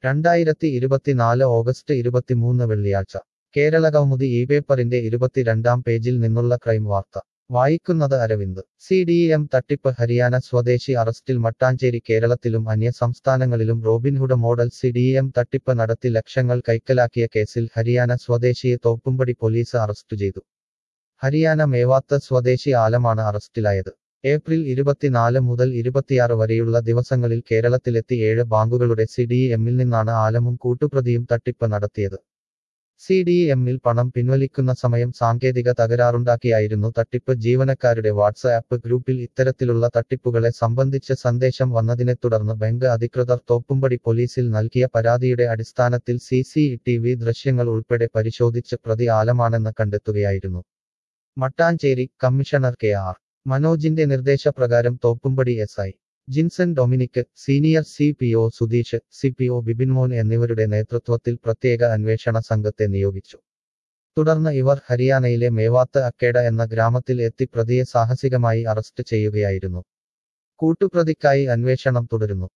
രണ്ടായിരത്തി ഇരുപത്തിനാല് ഓഗസ്റ്റ് ഇരുപത്തിമൂന്ന് വെള്ളിയാഴ്ച കേരള കൗമുദി ഈ പേപ്പറിന്റെ ഇരുപത്തിരണ്ടാം പേജിൽ നിന്നുള്ള ക്രൈം വാർത്ത വായിക്കുന്നത് അരവിന്ദ് സി ഡി എം തട്ടിപ്പ് ഹരിയാന സ്വദേശി അറസ്റ്റിൽ മട്ടാഞ്ചേരി കേരളത്തിലും അന്യ സംസ്ഥാനങ്ങളിലും Robin Hood model C D M തട്ടിപ്പ് നടത്തി ലക്ഷങ്ങൾ കൈക്കലാക്കിയ കേസിൽ ഹരിയാന സ്വദേശിയെ തോപ്പുംപടി പോലീസ് അറസ്റ്റ് ചെയ്തു ഹരിയാന മേവാത്ത് സ്വദേശി ആലമാണ് അറസ്റ്റിലായത് ഏപ്രിൽ ഇരുപത്തിനാല് മുതൽ ഇരുപത്തിയാറ് വരെയുള്ള ദിവസങ്ങളിൽ കേരളത്തിലെത്തി ഏഴ് ബാങ്കുകളുടെ സി ഡി എമ്മിൽ നിന്നാണ് ആലമും കൂട്ടുപ്രതിയും തട്ടിപ്പ് നടത്തിയത് സി ഡി എമ്മിൽ പണം പിൻവലിക്കുന്ന സമയം സാങ്കേതിക തകരാറുണ്ടാക്കിയായിരുന്നു തട്ടിപ്പ് ജീവനക്കാരുടെ വാട്സ്ആപ്പ് ഗ്രൂപ്പിൽ ഇത്തരത്തിലുള്ള തട്ടിപ്പുകളെ സംബന്ധിച്ച് സന്ദേശം വന്നതിനെ തുടർന്ന് ബാങ്ക് അധികൃതർ തോപ്പുംപടി പോലീസിൽ നൽകിയ പരാതിയുടെ അടിസ്ഥാനത്തിൽ സി സി ടി വി ദൃശ്യങ്ങൾ ഉൾപ്പെടെ പരിശോധിച്ച് പ്രതി ആലമാണെന്ന് കണ്ടെത്തുകയായിരുന്നു മട്ടാഞ്ചേരി കമ്മീഷണർ കെ ആർ മനോജിന്റെ നിർദ്ദേശപ്രകാരം Thoppumpady S I Jinson Dominic senior C P O Sudheesh C P O Bibinmon എന്നിവരുടെ നേതൃത്വത്തിൽ പ്രത്യേക അന്വേഷണ സംഘത്തെ നിയോഗിച്ചു തുടർന്ന് ഇവർ ഹരിയാനയിലെ മേവാത്ത് അക്കേഡ എന്ന ഗ്രാമത്തിൽ എത്തി പ്രതിയെ സാഹസികമായി അറസ്റ്റ് ചെയ്യുകയായിരുന്നു കൂട്ടുപ്രതിക്കായി അന്വേഷണം തുടരുന്നു